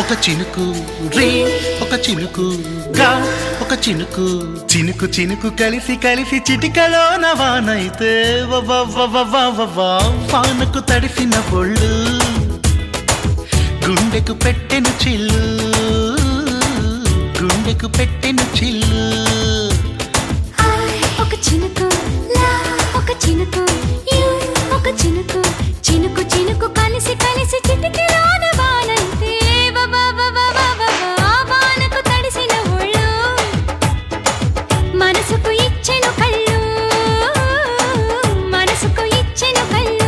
ఒక చినుకు రే ఒక చినుకు గా ఒక చినుకు చినుకు చినుకు కలిసి కలిసి చిటికలోన వానైతే వ వ వ వ వ వ వ వానకు తడిసిన ఒళ్ళు గుండెకు పెట్టెను చిల్లు గుండెకు పెట్టెను చిల్లు ఒక చినుకు లా ఒక చినుకు యు ఒక చినుకు చినుకు చినుకు కలిసి కలిసి చిటికెలోన వానైతే వవ వవ వవ వవ వానకు తడిసిన ఒళ్ళు మనసుకు ఇచ్చెను కళ్ళు మనసుకు ఇచ్చెను కళ్ళు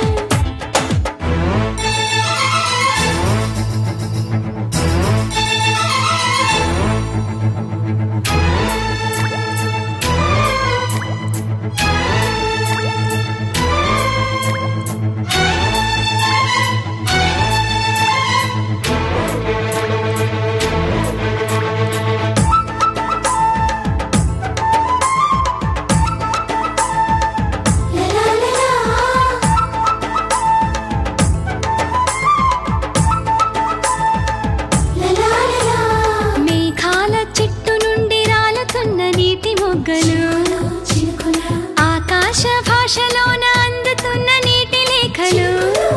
మేఘాల చెట్టు నుండి రాలుతున్న నీటి మొగ్గలు ఆకాశ భాషలోన అందుతున్న నీటి లేఖలు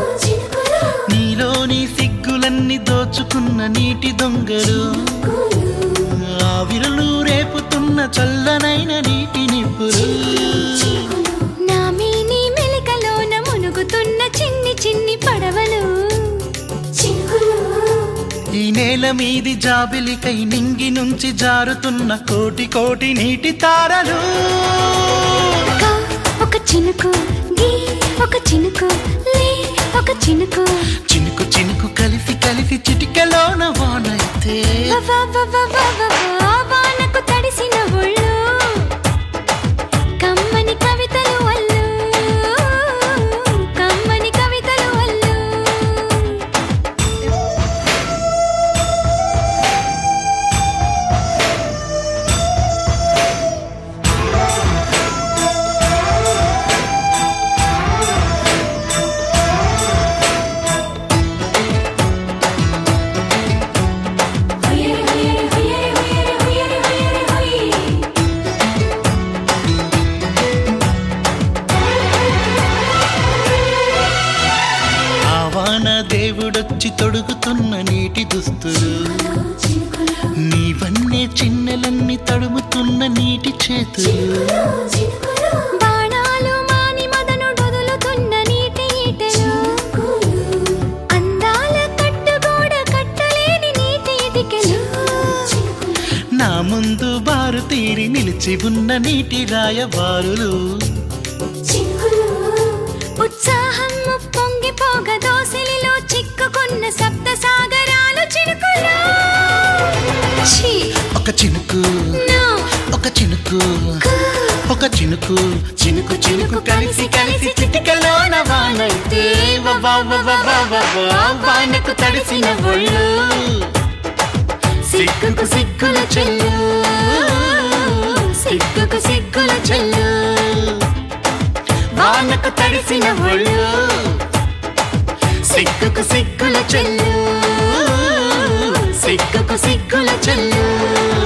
నీలోని సిగ్గులన్నీ దోచుకున్న నీటి దొంగలు ఆవిరులు రేపుతున్న చల్లనైన నీటి నిప్పులు నా మీని మెలికలోన మునుగుతున్న చిన్ని చిన్ని పడవలు ఈ నేల మీది జాబిలికై నింగి నుంచి జారుతున్న కోటి కోటి నీటి తారలు కా ఒక చినుకు గీ ఒక చినుకు లే ఒక చినుకు చినుకు చినుకు కలిసి కలిసి చిటికెలోన వానైతే వవ వవ వవ వవ వానకు తడిసిన ఒళ్ళు కమ్మని కవితలు అల్లు కమ్మని కవితలు అల్లు ఆ వాన దేవుడొచ్చి తొడుగుతున్న నీటి దుస్తులు నీవన్నే చిన్నెలన్నీ తడుముతున్న నీటి చేతులు బాణాలు మాని మదను వదులుతున్న నీటి ఈటెలు అందాల కట్టుగోడ కట్టలేని నీటి ఇటికెలు నా ముందు బారు తీరి నిలిచి ఉన్న నీటి రాయబారులు ఉత్సాహం పొంగిపోగ దోసిలిలో చిక్కుకున్న సప్త సాగరాలు చినుకులు ఛీ, ఒక చినుకు no, ఒక చినుకు ఒక చినుకు చినుకు చినుకు కలిసి కలిసి చిటికలోన వానైతే వ వ వ వ వ వ వ వానకు తడిసిన ఒళ్ళు సిగ్గుకు సిగ్గుల చెల్లు సిగ్గుకు సిగ్గుల చెల్లు వానకు తడిసిన ఒళ్ళు సిగ్గుకు సిగ్గుల చెల్లు సిగ్గుకు సిగ్గుల చెల్లు